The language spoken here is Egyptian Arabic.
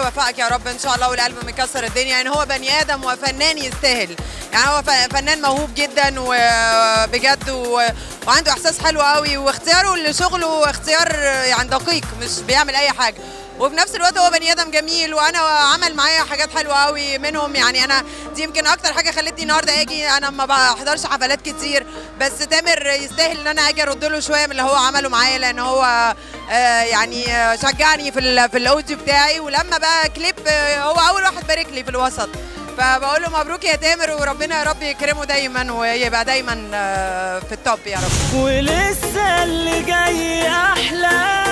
يوفقك يا رب ان شاء الله والقلب مكسر الدنيا يعني هو بني ادم وفنان يستاهل يعني هو ف- فنان موهوب جدا وبجد و- وعنده احساس حلو قوي واختياره لشغله اختيار يعني دقيق مش بيعمل اي حاجه وفي نفس الوقت هو بني ادم جميل وانا عمل معايا حاجات حلوه قوي منهم يعني انا دي يمكن اكتر حاجه خلتني النهارده اجي انا ما بحضرش حفلات كتير بس تامر يستاهل ان انا اجي ارد له شويه من اللي هو عمله معايا لان هو آه، يعني آه، شجعني في ال- في الاوديو بتاعي ولما بقى كليب آه، هو اول واحد بارك لي في الوسط فبقول له مبروك يا تامر وربنا يا رب يكرمه دايما ويبقى دايما آه، في التوب يا رب ولسه اللي جاي احلى